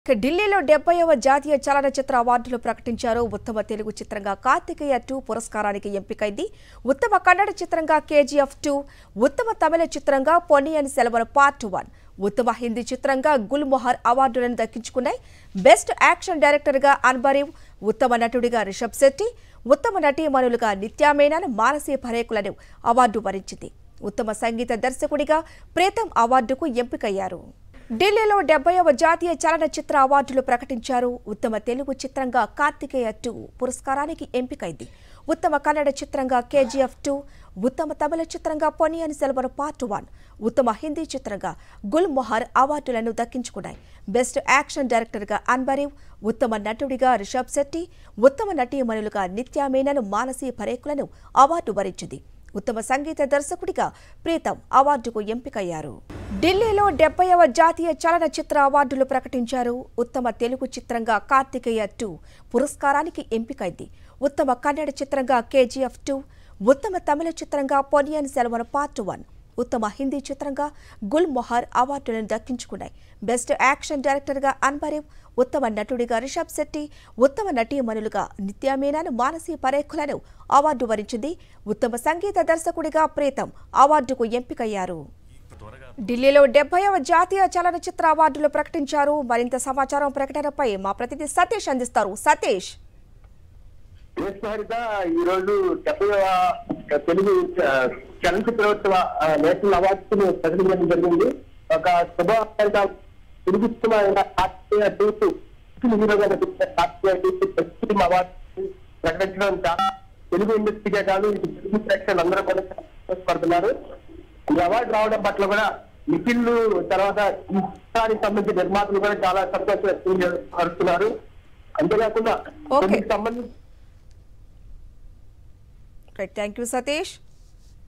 ఇక ఢిల్లీలో డెబ్బైవ జాతీయ చలనచిత్ర అవార్డులు ప్రకటించారు ఉత్తమ తెలుగు చిత్రంగా కార్తికేయ టూ పురస్కారానికి ఎంపికైంది ఉత్తమ కన్నడ చిత్రంగా కేజీఎఫ్ టూ ఉత్తమ తమిళ చిత్రంగా పొన్నియన్ సెలవన్ పార్ట్ వన్ ఉత్తమ హిందీ చిత్రంగా గుల్మొహర్ అవార్డులను దక్కించుకున్నాయి బెస్ట్ యాక్షన్ డైరెక్టర్గా అన్బరీవ్ ఉత్తమ నటుడిగా రిషబ్ శెట్టి ఉత్తమ నటీమణులుగా నిత్యా మేనన్ మానసీ పరేకులను అవార్డు వరించింది ఉత్తమ సంగీత దర్శకుడిగా ప్రీతం అవార్డుకు ఎంపికయ్యారు ఢిల్లీలో డెబ్బైవ జాతీయ చలనచిత్ర అవార్డులు ప్రకటించారు ఉత్తమ తెలుగు చిత్రంగా కార్తికేయ టూ పురస్కారానికి ఎంపికైంది ఉత్తమ కన్నడ చిత్రంగా కేజీఎఫ్ టూ ఉత్తమ తమిళ చిత్రంగా పొనియన్ సెల్వర్ పార్ట్ వన్ ఉత్తమ హిందీ చిత్రంగా గుల్ మొహర్ అవార్డులను దక్కించుకున్నాయి బెస్ట్ యాక్షన్ డైరెక్టర్గా అన్బరీవ్ ఉత్తమ నటుడిగా రిషబ్ శెట్టి ఉత్తమ నటీమణులుగా నిత్యా మేనన్ మానసీ పరేకులను అవార్డు వరించింది ఉత్తమ సంగీత దర్శకుడిగా ప్రీతం అవార్డుకు ఎంపికయ్యారు ఢిల్లీలో డెబ్బైవ జాతీయ చలనచిత్ర అవార్డులు ప్రకటించారు ఉత్తమ తెలుగు చిత్రంగా కార్తికేయ టూ పురస్కారానికి ఎంపికైంది ఉత్తమ కన్నడ చిత్రంగా కేజీఎఫ్ టూ ఉత్తమ తమిళ చిత్రంగా పొనియన్ సెల్వన్ పార్ట్ వన్ ఉత్తమ హిందీ చిత్రంగా గుల్ మొహర్ అవార్డులను దక్కించుకున్నాయి బెస్ట్ యాక్షన్ డైరెక్టర్గా అన్బరీవ్ ఉత్తమ నటుడిగా రిషబ్ శెట్టి ఉత్తమ నటీమణులుగా నిత్యా మీనన్ మానసీ పరేఖులను అవార్డు వరించింది ఉత్తమ సంగీత దర్శకుడిగా ప్రీతం అవార్డుకు ఎంపికయ్యారు ఢిల్లీలో డెబ్బైవ జాతీయ చలనచిత్ర అవార్డులు ప్రకటించారు మరింత సమాచారం ప్రకటనపై మా ప్రతినిధి సతీష్ అందిస్తారు సతీష్ హరిత ఈ రోజు డెబ్బైవ తెలుగు ఆ, చలనచిత్రోత్సవ ఆ, నేషనల్ అవార్డ్స్ ను ప్రకటించడం జరిగింది ఒక శుభవార్త తెలుగు సినిమా అయిన కార్తీయ టూసు హీరోగా నటించిన కార్తీయ టూసు ఫిల్మ్ అవార్డు ప్రకటించడం చాలా తెలుగు ఇండస్ట్రీకే కాదు ఇది తెలుగు ప్రేక్షకులు అందరూ కూడా చాలా సంతోషపడుతున్నారు ఈ అవార్డు రావడం పట్ల కూడా నిఖిల్లు తర్వాత ఈ చిత్రానికి సంబంధించిన నిర్మాతలు కూడా చాలా సంతోషం వ్యక్తం చేస్తున్నారు అంతేకాకుండా Okay. దీనికి సంబంధించి రైట్ థ్యాంక్ యూ సతీష్